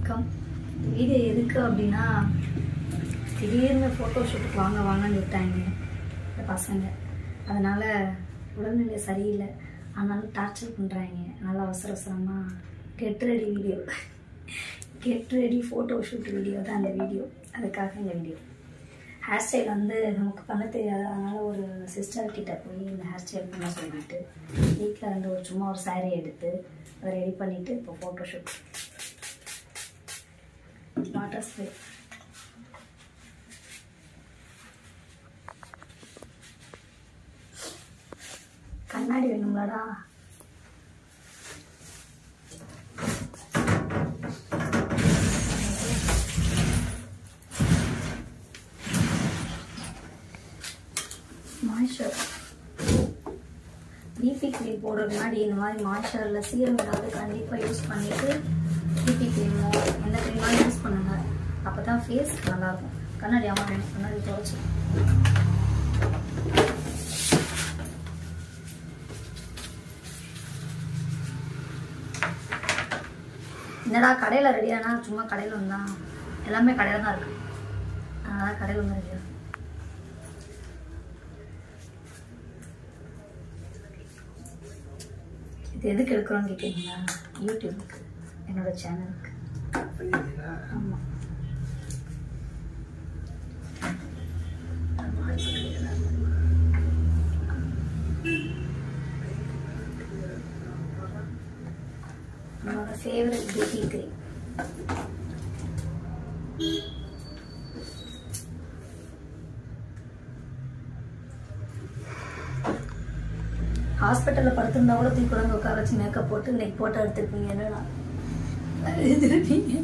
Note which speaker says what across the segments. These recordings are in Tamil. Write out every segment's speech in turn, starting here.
Speaker 1: வணக்கம் வீடியோ எதுக்கு அப்படின்னா திடீர்னு ஃபோட்டோ ஷூட்டுக்கு வாங்க வாங்கன்னு விட்டாங்க இந்த பசங்க அதனால் உடல்நிலை சரியில்லை ஆனாலும் டார்ச்சர் பண்ணுறாங்க நல்லா அவசர அவசரமாக get ready video get ready photo shoot video தான் அந்த வீடியோ அதுக்காக இந்த வீடியோ ஹேர் ஸ்டைல் வந்து நமக்கு பண்ண தெரியாது அதனால் ஒரு சிஸ்டர் கிட்ட போய் இந்த ஹேர் ஸ்டைல் பண்ண சொல்லிட்டு வீட்டில் வந்து ஒரு சும்மா ஒரு saree எடுத்து அதை ரெடி பண்ணிவிட்டு இப்போ ஃபோட்டோ ஷூட் வாட்டர் ஸ்ப்ரே கண்ணாடி வேணுங்களாடா மாய்ஸ்சர் பிபி க்ரீம் போடுறதுக்கு முன்னாடி இந்த மாதிரி மாய்ஸ்சரில் சீரம் ஏதாவது கண்டிப்பாக யூஸ் பண்ணிவிட்டு பிபி க்ரீமோ எந்த க்ரீமாக யூஸ் பண்ணுங்க அப்போ தான் ஃபேஸ் நல்லாயிருக்கும் கண்ணாடி ஆமாம் வேணும் கண்ணாடி துவைச்சி என்னடா கடையில் ரெடியானா சும்மா கடையில் வந்தான் எல்லாமே கடையில் தான் இருக்கு அதனால் கடையில் வந்து ரெடியாக இது எதுக்கு எடுக்கிறோன்னு கேட்குறீங்களா யூடியூபுக்கு என்னோட சேனலுக்கு ஆமாம் என்னோட ஃபேவரட் பியூட்டி க்ரீம் ஹாஸ்பிட்டலில் படுத்திருந்தா கூட தூக்கி கொண்டு வந்து உட்கார வச்சு மேக்கப் போட்டு இன்னைக்கு போட்டோ எடுத்திருப்பீங்க என்னடா எழுதிருப்பீங்க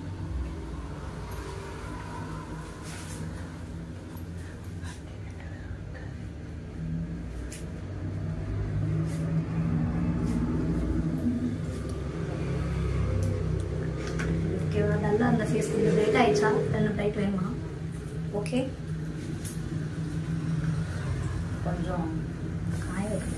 Speaker 1: ஓகேவா நல்லா அந்த ஃபேஸ் கொஞ்சம் பிரைட் ஆயிடுச்சா இல்லை பிரைட் வேணுமா ஓகே கொஞ்சம் காய வைக்கணும்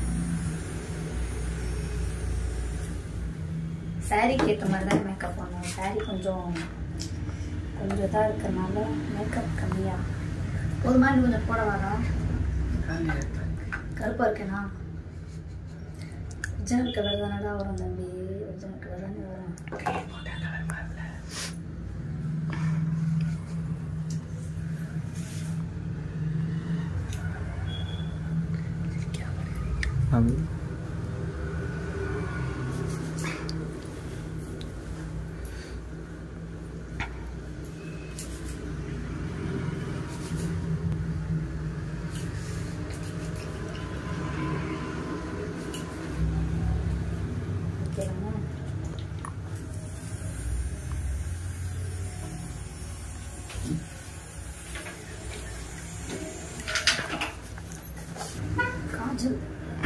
Speaker 1: சாரீக்கு ஏற்ற மாதிரி தான் மேக்கப் பண்ணுவோம் சாரீ கொஞ்சம் கொஞ்சம் இதாக இருக்கிறனால மேக்கப் கம்மியாக ஒரு மாதிரி கொஞ்சம் போட வரா கருப்பாக இருக்கேனா ஒரிஜினல் கலர் தானடா வரும் தம்பி ஒரிஜினல் கலர் தானே வரும் ஓகேவா காஜல்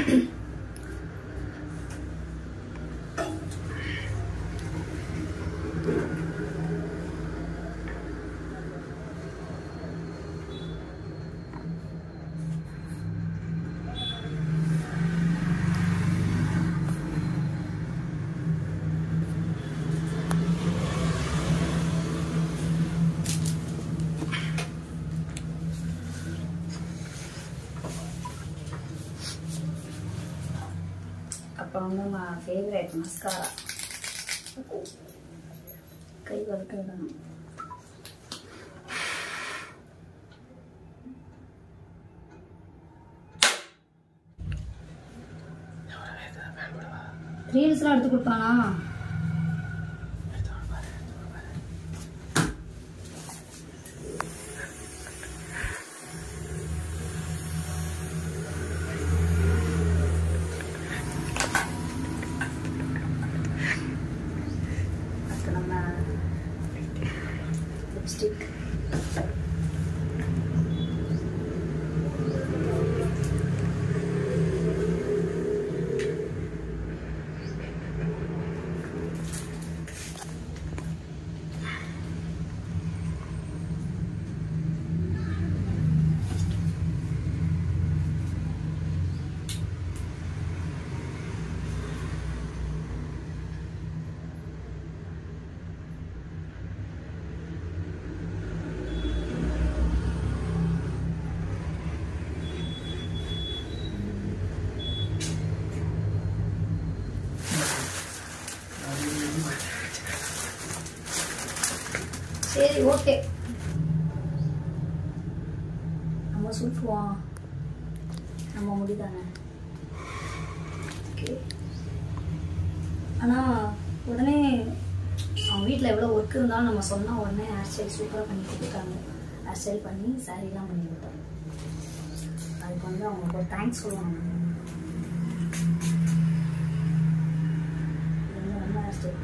Speaker 1: அப்புறம் வந்து நான் ஃபேவரட் மஸ்காரா கை வளர்க்குறதான் ரீல்ஸ்லாம் எடுத்து கொடுப்பானா அடுத்து நம்ம லிப்ஸ்டிக் சரி ஓகே நம்ம சுற்றுவோம் நம்ம முடிதானே ஓகே ஆனால் உடனே அவங்க வீட்டில் எவ்வளோ ஒர்க் இருந்தாலும் நம்ம சொன்னால் உடனே ஹேர் ஸ்டைல் சூப்பராக பண்ணி கொடுத்தாங்க ஹேர் ஸ்டைல் பண்ணி சாரீலாம் பண்ணி கொடுத்தாங்க அதுக்கு வந்து அவங்களுக்கு ஒரு தேங்க்ஸ் சொல்லுவாங்க இது வந்து நல்ல ஹேர் ஸ்டைல்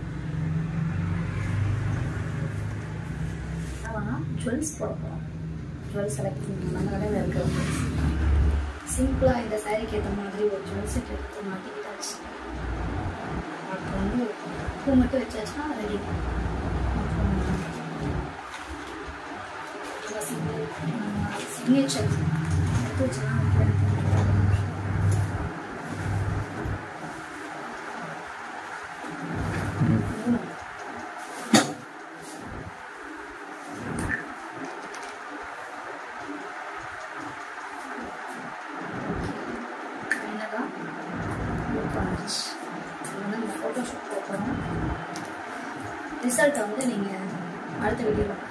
Speaker 1: ஆனால் ஜுவல்ஸ் போட போகிறோம் ஜுவல்ஸ் செலக்ட் பண்ணணும் நம்ம கடையில் இருக்கிற சிம்பிளாக இந்த சாரீக்கு ஏற்ற மாதிரி ஒரு ஜுவல்ஸ் எடுத்து மாட்டிக்கிட்டாச்சு அதுக்கு வந்து பூ மட்டும் வச்சாச்சுன்னா ரெடி சிக்னேச்சர் எடுத்து வச்சுன்னா என்னதான் புக் பண்ணிச்சு இது வந்து நம்ம ஃபோட்டோஷூட் போகிறோம் ரிசல்ட்டை வந்து நீங்கள் அடுத்த வீடியோவில்